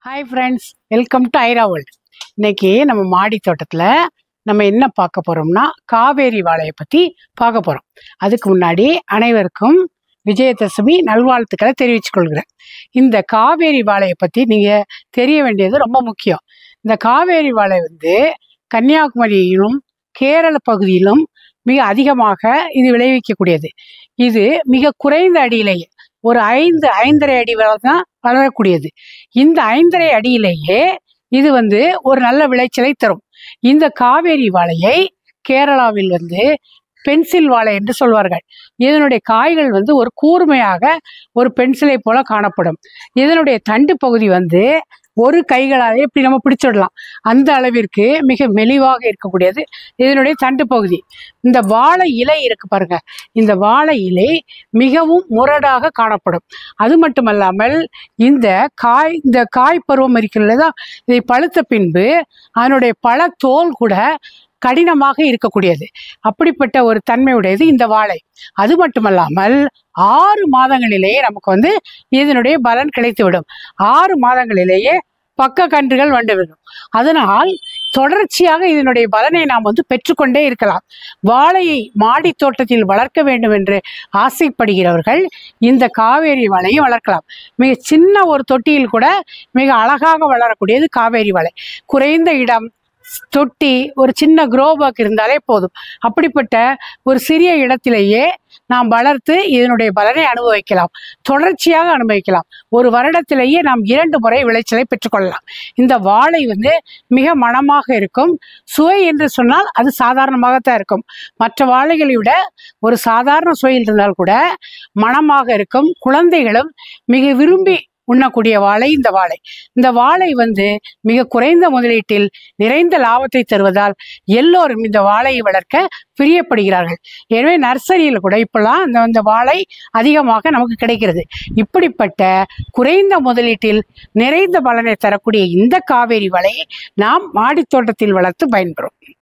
hi friends welcome to Aira world இன்னைக்கு நம்ம மாடி தோட்டத்தில் நம்ம என்ன பார்க்க போகிறோம்னா காவேரி வாழையை பற்றி பார்க்க போகிறோம் அதுக்கு முன்னாடி அனைவருக்கும் விஜயதசமி நல்வாழ்த்துக்களை தெரிவித்துக் கொள்கிறேன் இந்த காவேரி வாழையை பற்றி நீங்கள் தெரிய வேண்டியது ரொம்ப முக்கியம் இந்த காவேரி வாழை வந்து கன்னியாகுமரியிலும் கேரள பகுதியிலும் மிக அதிகமாக இது விளைவிக்கக்கூடியது இது மிக குறைந்த அடியிலேயே ஒரு ஐந்து ஐந்தரை அடி வரை தான் வளரக்கூடியது இந்த ஐந்தரை அடியிலேயே இது வந்து ஒரு நல்ல விளைச்சலை தரும் இந்த காவேரி வாழையை கேரளாவில் வந்து பென்சில் வாழை என்று சொல்வார்கள் இதனுடைய காய்கள் வந்து ஒரு கூர்மையாக ஒரு பென்சிலை போல காணப்படும் இதனுடைய தண்டு பகுதி வந்து ஒரு கைகளாலே இப்படி நம்ம பிடிச்சிடலாம் அந்த அளவிற்கு மிக மெலிவாக இருக்கக்கூடியது இதனுடைய தண்டு பகுதி இந்த வாழை இலை இருக்கு பாருங்க இந்த வாழை இலை மிகவும் முரடாக காணப்படும் அது மட்டுமல்லாமல் இந்த காய் இந்த காய் பருவம் இருக்கிறது இதை பழுத்த பின்பு அதனுடைய பழ தோல் கூட கடினமாக இருக்கக்கூடியது அப்படிப்பட்ட ஒரு தன்மையுடையது இந்த வாழை அது மட்டுமல்லாமல் ஆறு மாதங்களிலேயே நமக்கு வந்து இதனுடைய பலன் கிடைத்துவிடும் ஆறு மாதங்களிலேயே பக்க கன்றுகள் வந்துவிடும் அதனால் தொடர்ச்சியாக இதனுடைய பலனை நாம் வந்து பெற்றுக்கொண்டே இருக்கலாம் வாழையை மாடி தோட்டத்தில் வளர்க்க வேண்டும் என்று ஆசைப்படுகிறவர்கள் இந்த காவேரி வாழையை வளர்க்கலாம் மிக சின்ன ஒரு தொட்டியில் கூட மிக அழகாக வளரக்கூடியது காவேரி வாழை குறைந்த இடம் தொட்டி ஒரு சின்ன க்ரோ பாக் இருந்தாலே போதும் அப்படிப்பட்ட ஒரு சிறிய இடத்திலேயே நாம் வளர்த்து இதனுடைய பலனை அனுபவிக்கலாம் தொடர்ச்சியாக அனுபவிக்கலாம் ஒரு வருடத்திலேயே நாம் இரண்டு முறை விளைச்சலை பெற்றுக்கொள்ளலாம் இந்த வாழை வந்து மிக மணமாக இருக்கும் சுவை என்று சொன்னால் அது சாதாரணமாகத்தான் இருக்கும் மற்ற வாழைகளை விட ஒரு சாதாரண சுவையில் இருந்தால் கூட மணமாக இருக்கும் குழந்தைகளும் மிக விரும்பி உண்ணக்கூடிய வாழை இந்த வாழை இந்த வாழை வந்து மிக குறைந்த முதலீட்டில் நிறைந்த லாபத்தை தருவதால் எல்லோரும் இந்த வாழையை வளர்க்க பிரியப்படுகிறார்கள் எனவே நர்சரியில் கூட இப்பெல்லாம் இந்த இந்த வாழை அதிகமாக நமக்கு கிடைக்கிறது இப்படிப்பட்ட குறைந்த முதலீட்டில் நிறைந்த பலனை தரக்கூடிய இந்த காவேரி வாழையை நாம் மாடித் தோட்டத்தில் வளர்த்து பயன்பெறும்